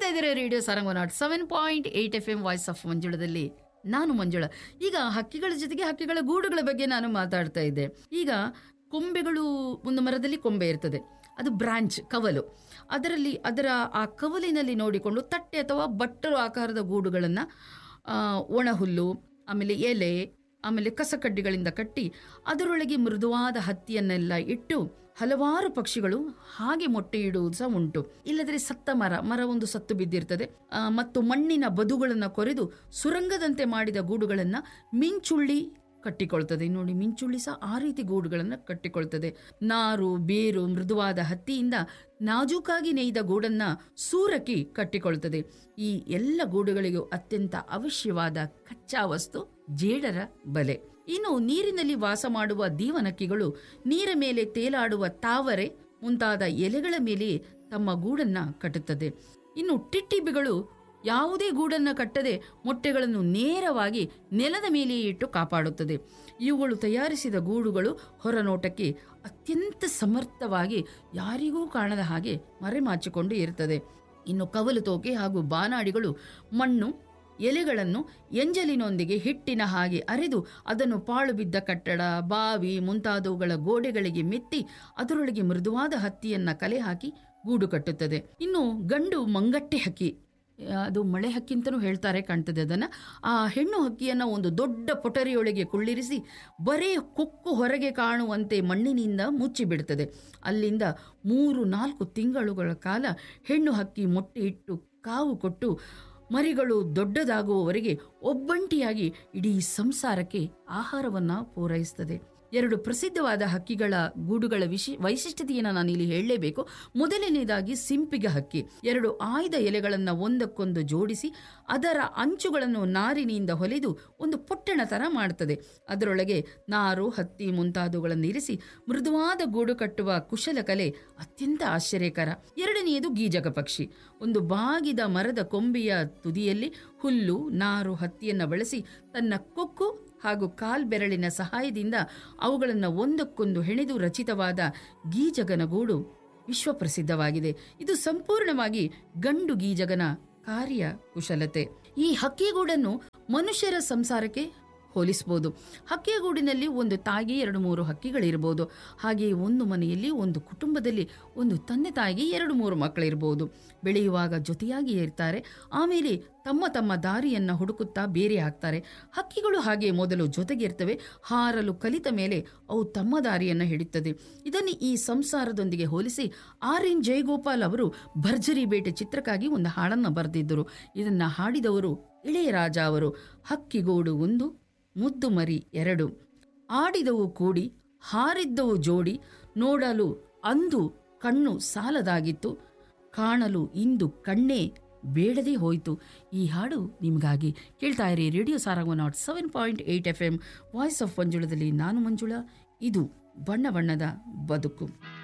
ಕೇಳ್ತಾ ಇದ್ದೀರಾ radio Sarang naught seven point eight F M voice of ಮಂಜುಳದಲ್ಲಿ ನಾನು ಮಂಜುಳ ಈಗ ಹಕ್ಕಿಗಳ ಜೊತೆಗೆ ಹಕ್ಕಿಗಳ ಗೂಡುಗಳ ಬಗ್ಗೆ ನಾನು ಮಾತಾಡ್ತಾ ಇದ್ದೆ ಈಗ ಕೊಂಬೆಗಳು ಒಂದು ಮರದಲ್ಲಿ ಕೊಂಬೆ ಇರ್ತದೆ ಅದು ಬ್ರಾಂಚ್ ಕವಲು ಅದರಲ್ಲಿ ಅದರ ಆ ಕವಲಿನಲ್ಲಿ ನೋಡಿಕೊಂಡು ತಟ್ಟೆ ಅಥವಾ ಬಟ್ಟಲು ಆಕಾರದ ಗೂಡುಗಳನ್ನು ಒಣ ಹುಲ್ಲು ಆಮೇಲೆ ಎಲೆ ಆಮೇಲೆ ಕಸಕಡ್ಡಿಗಳಿಂದ ಕಟ್ಟಿ ಅದರೊಳಗೆ ಮೃದುವಾದ ಹತ್ತಿಯನ್ನೆಲ್ಲ ಇಟ್ಟು ಹಲವಾರು ಪಕ್ಷಿಗಳು ಹಾಗೆ ಮೊಟ್ಟೆ ಇಡುವುದು ಸಹ ಉಂಟು ಇಲ್ಲದ್ರೆ ಸತ್ತ ಮರ ಮರ ಒಂದು ಸತ್ತು ಬಿದ್ದಿರ್ತದೆ ಆ, ಮತ್ತು ಮಣ್ಣಿನ ಬದುಗಳನ್ನು ಕೊರೆದು ಸುರಂಗದಂತೆ ಮಾಡಿದ ಗೂಡುಗಳನ್ನು ಮಿಂಚುಳ್ಳಿ ಕಟ್ಟಿಕೊಳ್ತದೆ ನೋಡಿ ಮಿಂಚುಳ್ಳಿ ಸಹ ಆ ರೀತಿ ಗೂಡುಗಳನ್ನು ಕಟ್ಟಿಕೊಳ್ತದೆ ನಾರು ಬೇರು ಮೃದುವಾದ ಹತ್ತಿಯಿಂದ ನಾಜೂಕಾಗಿ ನೇಯ್ದ ಗೂಡನ್ನ ಸೂರಕಿ ಕಟ್ಟಿಕೊಳ್ತದೆ ಈ ಎಲ್ಲ ಗೂಡುಗಳಿಗೂ ಅತ್ಯಂತ ಅವಶ್ಯವಾದ ಕಚ್ಚಾ ವಸ್ತು ಜೇಡರ ಬಲೆ ಇನ್ನು ನೀರಿನಲ್ಲಿ ವಾಸ ಮಾಡುವ ದೀವನಕ್ಕಿಗಳು ನೀರ ಮೇಲೆ ತೇಲಾಡುವ ತಾವರೆ ಮುಂತಾದ ಎಲೆಗಳ ಮೇಲೆ ತಮ್ಮ ಗೂಡನ್ನ ಕಟ್ಟುತ್ತದೆ ಇನ್ನು ಟಿಟ್ಟಿಬಿಗಳು ಯಾವುದೇ ಗೂಡನ್ನು ಕಟ್ಟದೆ ಮೊಟ್ಟೆಗಳನ್ನು ನೇರವಾಗಿ ನೆಲದ ಮೇಲೆಯೇ ಇಟ್ಟು ಕಾಪಾಡುತ್ತದೆ ಇವುಗಳು ತಯಾರಿಸಿದ ಗೂಡುಗಳು ಹೊರನೋಟಕ್ಕೆ ಅತ್ಯಂತ ಸಮರ್ಥವಾಗಿ ಯಾರಿಗೂ ಕಾಣದ ಹಾಗೆ ಮರೆಮಾಚಿಕೊಂಡು ಇರುತ್ತದೆ ಇನ್ನು ಕವಲು ತೋಕೆ ಹಾಗೂ ಬಾನಾಡಿಗಳು ಮಣ್ಣು ಎಲೆಗಳನ್ನು ಎಂಜಲಿನೊಂದಿಗೆ ಹಿಟ್ಟಿನ ಹಾಗೆ ಅರೆದು ಅದನ್ನು ಪಾಳು ಬಿದ್ದ ಕಟ್ಟಡ ಬಾವಿ ಮುಂತಾದವುಗಳ ಗೋಡೆಗಳಿಗೆ ಮೆತ್ತಿ ಅದರೊಳಗೆ ಮೃದುವಾದ ಹತ್ತಿಯನ್ನ ಕಲೆ ಹಾಕಿ ಗೂಡು ಕಟ್ಟುತ್ತದೆ ಇನ್ನು ಗಂಡು ಮಂಗಟ್ಟೆ ಹಕ್ಕಿ ಅದು ಮಳೆ ಹಕ್ಕಿ ಅಂತಲೂ ಹೇಳ್ತಾರೆ ಕಾಣ್ತದೆ ಅದನ್ನು ಆ ಹೆಣ್ಣು ಹಕ್ಕಿಯನ್ನು ಒಂದು ದೊಡ್ಡ ಪೊಟರಿಯೊಳಗೆ ಕುಳ್ಳಿರಿಸಿ ಬರೇ ಕೊಕ್ಕು ಹೊರಗೆ ಕಾಣುವಂತೆ ಮಣ್ಣಿನಿಂದ ಮುಚ್ಚಿಬಿಡ್ತದೆ ಅಲ್ಲಿಂದ ಮೂರು ನಾಲ್ಕು ತಿಂಗಳುಗಳ ಕಾಲ ಹೆಣ್ಣು ಹಕ್ಕಿ ಮೊಟ್ಟೆ ಇಟ್ಟು ಕಾವು ಕೊಟ್ಟು ಮರಿಗಳು ದೊಡ್ಡದಾಗುವವರೆಗೆ ಒಬ್ಬಂಟಿಯಾಗಿ ಇಡೀ ಸಂಸಾರಕ್ಕೆ ಆಹಾರವನ್ನ ಪೂರೈಸ್ತದೆ ಎರಡು ಪ್ರಸಿದ್ಧವಾದ ಹಕ್ಕಿಗಳ ಗೂಡುಗಳ ವಿಶಿ ವೈಶಿಷ್ಟ್ಯತೆಯನ್ನು ನಾನು ಇಲ್ಲಿ ಹೇಳಲೇಬೇಕು ಮೊದಲನೇದಾಗಿ ಸಿಂಪಿಗ ಹಕ್ಕಿ ಎರಡು ಆಯ್ದ ಎಲೆಗಳನ್ನು ಒಂದಕ್ಕೊಂದು ಜೋಡಿಸಿ ಅದರ ಅಂಚುಗಳನ್ನು ನಾರಿನಿಂದ ಹೊಲಿದು ಒಂದು ಪೊಟ್ಟಣ ತರ ಮಾಡುತ್ತದೆ ಅದರೊಳಗೆ ನಾರು ಹತ್ತಿ ಮುಂತಾದವುಗಳನ್ನು ಇರಿಸಿ ಮೃದುವಾದ ಗೂಡು ಕಟ್ಟುವ ಕುಶಲಕಲೆ ಅತ್ಯಂತ ಆಶ್ಚರ್ಯಕರ ಎರಡನೆಯದು ಗೀಜಕ ಪಕ್ಷಿ ಒಂದು ಬಾಗಿದ ಮರದ ಕೊಂಬೆಯ ತುದಿಯಲ್ಲಿ ಹುಲ್ಲು ನಾರು ಹತ್ತಿಯನ್ನು ಬಳಸಿ ತನ್ನ ಕೊಕ್ಕು ಹಾಗೂ ಕಾಲ್ಬೆರಳಿನ ಸಹಾಯದಿಂದ ಅವುಗಳನ್ನು ಒಂದಕ್ಕೊಂದು ಹೆಣೆದು ರಚಿತವಾದ ಗೀಜಗನ ಗೂಡು ವಿಶ್ವಪ್ರಸಿದ್ಧವಾಗಿದೆ ಇದು ಸಂಪೂರ್ಣವಾಗಿ ಗಂಡು ಗೀಜಗನ ಕಾರ್ಯ ಕುಶಲತೆ ಈ ಹಕ್ಕಿಗೂಡನ್ನು ಮನುಷ್ಯರ ಸಂಸಾರಕ್ಕೆ ಹೋಲಿಸಬಹುದು ಹಕ್ಕಿಯ ಗೂಡಿನಲ್ಲಿ ಒಂದು ತಾಯಿಗೆ ಎರಡು ಮೂರು ಹಕ್ಕಿಗಳಿರ್ಬೋದು ಹಾಗೆಯೇ ಒಂದು ಮನೆಯಲ್ಲಿ ಒಂದು ಕುಟುಂಬದಲ್ಲಿ ಒಂದು ತಂದೆ ತಾಯಿಗೆ ಎರಡು ಮೂರು ಮಕ್ಕಳಿರ್ಬೋದು ಬೆಳೆಯುವಾಗ ಜೊತೆಯಾಗಿ ಇರ್ತಾರೆ ಆಮೇಲೆ ತಮ್ಮ ತಮ್ಮ ದಾರಿಯನ್ನು ಹುಡುಕುತ್ತಾ ಬೇರೆ ಆಗ್ತಾರೆ ಹಕ್ಕಿಗಳು ಹಾಗೆ ಮೊದಲು ಜೊತೆಗಿರ್ತವೆ ಹಾರಲು ಕಲಿತ ಮೇಲೆ ಅವು ತಮ್ಮ ದಾರಿಯನ್ನು ಹಿಡಿತದೆ ಇದನ್ನು ಈ ಸಂಸಾರದೊಂದಿಗೆ ಹೋಲಿಸಿ ಆರ್ ಎನ್ ಜಯಗೋಪಾಲ್ ಅವರು ಭರ್ಜರಿ ಬೇಟೆ ಚಿತ್ರಕ್ಕಾಗಿ ಒಂದು ಹಾಡನ್ನು ಬರೆದಿದ್ದರು ಇದನ್ನು ಹಾಡಿದವರು ಇಳೆಯರಾಜ ಅವರು ಹಕ್ಕಿಗೂಡು ಒಂದು ಮುದ್ದು ಮರಿ ಎರಡು ಆಡಿದವು ಕೂಡಿ ಹಾರಿದ್ದವು ಜೋಡಿ ನೋಡಲು ಅಂದು ಕಣ್ಣು ಸಾಲದಾಗಿತ್ತು ಕಾಣಲು ಇಂದು ಕಣ್ಣೇ ಬೇಡದೇ ಹೋಯಿತು ಈ ಹಾಡು ನಿಮಗಾಗಿ ಕೇಳ್ತಾ ಇರಿ radio Saranga naught seven point eight F M voice of ಮಂಜುಳದಲ್ಲಿ ನಾನು ಮಂಜುಳ ಇದು ಬಣ್ಣ ಬಣ್ಣದ ಬದುಕು